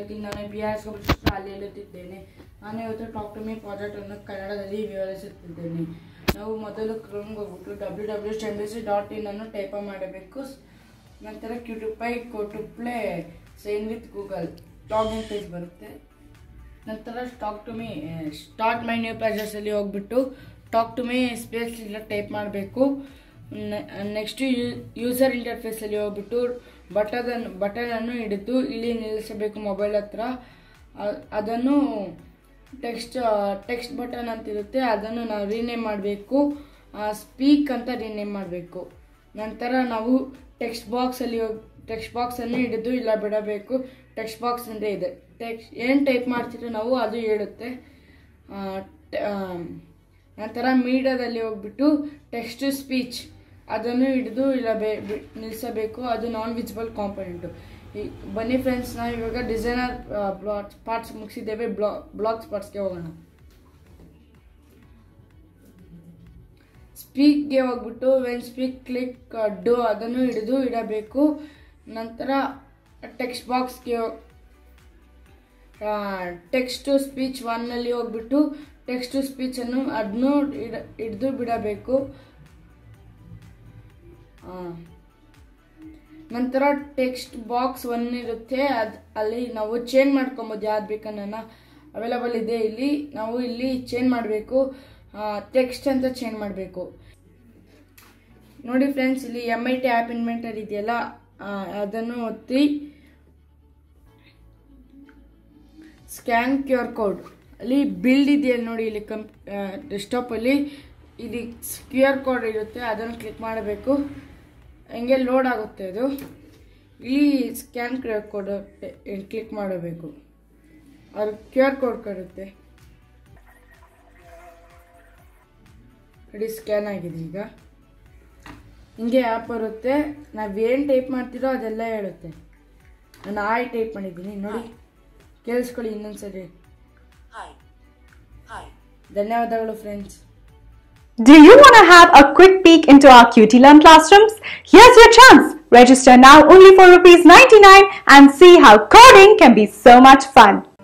ಹೇಳ್ತೀನಿ ನಾನು B R S ಅಲ್ಲಿ ಹೇಳುತ್ತಿದ್ದೇನೆ ನಾನು ಇವತ್ತು ಟಾಕ್ ಟು ಮೀ ಪ್ರಾಜೆಕ್ಟ್ ಅನ್ನು ಕನ್ನಡದಲ್ಲಿ ವಿವರಿಸುತ್ತಿದ್ದೇನೆ ನಾವು ಮೊದಲು ಕ್ರೋಮ್ಗೆ ಹೋಗ್ಬಿಟ್ಟು ಡಬ್ಲ್ಯೂ ಡಬ್ಲ್ಯೂ ಚಂಡಿಸಿ ಡಾಟ್ ಇನ್ ಅನ್ನು ಟೈಪ್ ಮಾಡಬೇಕು ನಂತರ ಕ್ಯೂಟ್ಯೂಬೈ go to play sign with Google login page ಬರುತ್ತೆ ನಂತರ talk to me start my new ಅಲ್ಲಿ ಹೋಗ್ಬಿಟ್ಟು ಟಾಕ್ ಟು ಮೀ ಸ್ಪೇಸ್ ಇಲ್ಲ ಟೈಪ್ ಮಾಡಬೇಕು ನೆಕ್ಸ್ಟ್ ಯೂಸರ್ ಇಂಟರ್ಫೇಸಲ್ಲಿ ಹೋಗ್ಬಿಟ್ಟು ಬಟನ್ ಬಟನನ್ನು ಹಿಡಿದು ಇಲ್ಲಿ ನಿಲ್ಲಿಸಬೇಕು ಮೊಬೈಲ್ ಹತ್ರ ಅ- ಅದನ್ನು ಟೆಕ್ಸ್ಟ್ ಟೆಕ್ಸ್ಟ್ ಬಟನ್ ಅಂತ ಇರುತ್ತೆ ಅದನ್ನು ನಾವು ರೀನೇಮ್ ಮಾಡಬೇಕು ಸ್ಪೀಕ್ ಅಂತ ರೀನೇಮ್ ಮಾಡಬೇಕು ನಂತರ ನಾವು ಟೆಕ್ಸ್ಟ್ ಬಾಕ್ಸಲ್ಲಿ ಹೋಗಿ ಟೆಕ್ಸ್ಟ್ ಬಾಕ್ಸನ್ನು ಹಿಡಿದು ಇಲ್ಲ ಬಿಡಬೇಕು ಟೆಕ್ಸ್ಟ್ ಬಾಕ್ಸ್ ಅಂತ ಇದೆ ಟೆಕ್ಸ್ಟ್ ಏನು ಟೈಪ್ ಮಾಡ್ತೀರೋ ನಾವು ಅದು ಹೇಳುತ್ತೆ ಆ, ಟ- ಆ, ನಂತರ ಮೀಡಿಯಾದಲ್ಲಿ ಹೋಗ್ಬಿಟ್ಟು ಟೆಕ್ಸ್ಟ್ ಟು ಸ್ಪೀಚ್ ಅದನ್ನು ಹಿಡಿದು ಇಲ್ಲ ಬೇ ಬಿ- ನಿಲ್ಲಿಸಬೇಕು ಅದು ನಾನ್ ವಿಸಿಬಲ್ ಕಾಂಪೊನೆಂಟು ಈ ಬನ್ನಿ ಫ್ರೆಂಡ್ಸ್ ನಾವು ಇವಾಗ ಡಿಸೈನರ್ ಬ್ಲಾಕ್ ಪಾರ್ಟ್ಸ್ ಮುಗಿಸಿದ್ದೇವೆ ಬ್ಲಾ ಬ್ಲಾಕ್ ಸ್ಪಾಟ್ಸ್ಗೆ ಹೋಗೋಣ ಸ್ಪೀಕ್ಗೆ ಹೋಗ್ಬಿಟ್ಟು ವೆನ್ ಸ್ಪೀಕ್ ಕ್ಲಿಕ್ ಡು ಅದನ್ನು ಹಿಡಿದು ಇಡಬೇಕು ನಂತರ ಟೆಕ್ಸ್ಟ್ ಬಾಕ್ಸ್ಗೆ ಟೆಕ್ಸ್ಟ್ ಟು ಸ್ಪೀಚ್ ಒನ್ನಲ್ಲಿ ಹೋಗ್ಬಿಟ್ಟು ಟೆಕ್ಸ್ಟ್ ಟು ಸ್ಪೀಚನ್ನು ಅದನ್ನು ಇಡ ಹಿಡಿದು ಬಿಡಬೇಕು ಆ, ನಂತರ ಟೆಕ್ಸ್ಟ್ ಬಾಕ್ಸ್ ಒನ್ ಇರುತ್ತೆ ಅದು ಅಲ್ಲಿ ನಾವು ಚೇಂಜ್ ಮಾಡ್ಕೊಬೋದು ಯಾವ್ದು ಬೇಕನ್ನ ಅವೈಲಬಲ್ ಇದೆ ಇಲ್ಲಿ ನಾವು ಇಲ್ಲಿ ಚೇಂಜ್ ಮಾಡಬೇಕು ಟೆಕ್ಸ್ಟ್ ಅಂತ ಚೇಂಜ್ ಮಾಡಬೇಕು ನೋಡಿ ಫ್ರೆಂಡ್ಸ್ ಇಲ್ಲಿ M I T app inventor ಇದೆಯಲ್ಲ ಆ, ಅದನ್ನು ಒತ್ತಿ ಸ್ಕ್ಯಾನ್ ಕ್ಯೂ ಆರ್ ಕೋಡ್ ಅಲ್ಲಿ ಬಿಲ್ಡ್ ಇದೆಯಲ್ಲ ನೋಡಿ ಇಲ್ಲಿ ಕಂಪ್ ಡೆಸ್ಕ್ಟಾಪಲ್ಲಿ ಇಲ್ಲಿ ಕ್ಯೂ ಆರ್ ಕೋಡ್ ಇರುತ್ತೆ ಅದನ್ನು ಕ್ಲಿಕ್ ಮಾಡಬೇಕು ಹಂಗೆ ಲೋಡ್ ಆಗುತ್ತೆ ಅದು ಇಲ್ಲಿ scan Q R code click ಮಾಡಬೇಕು ಅದು ಕ್ಯೂ ಆರ್ ಕೋಡ್ ಕೊಡುತ್ತೆ ನೋಡಿ ಸ್ಕ್ಯಾನ್ ಆಗಿದೆ ಈಗ ಹಿಂಗೆ ಆ್ಯಪ್ ಬರುತ್ತೆ ನಾವೇನು ಟೈಪ್ ಮಾಡ್ತೀರೋ ಅದೆಲ್ಲ ಹೇಳುತ್ತೆ ನಾನು ಆಯ್ ಟೈಪ್ ಮಾಡಿದ್ದೀನಿ ನೋಡಿ ಕೇಳಿಸ್ಕೊಳ್ಳಿ ಇನ್ನೊಂದ್ಸರಿ Hi. Hi. ಧನ್ಯವಾದಗಳು friends Do you want to have a quick peek into our QT Learn classrooms? Here's your chance. Register now only for rupees 99 and see how coding can be so much fun.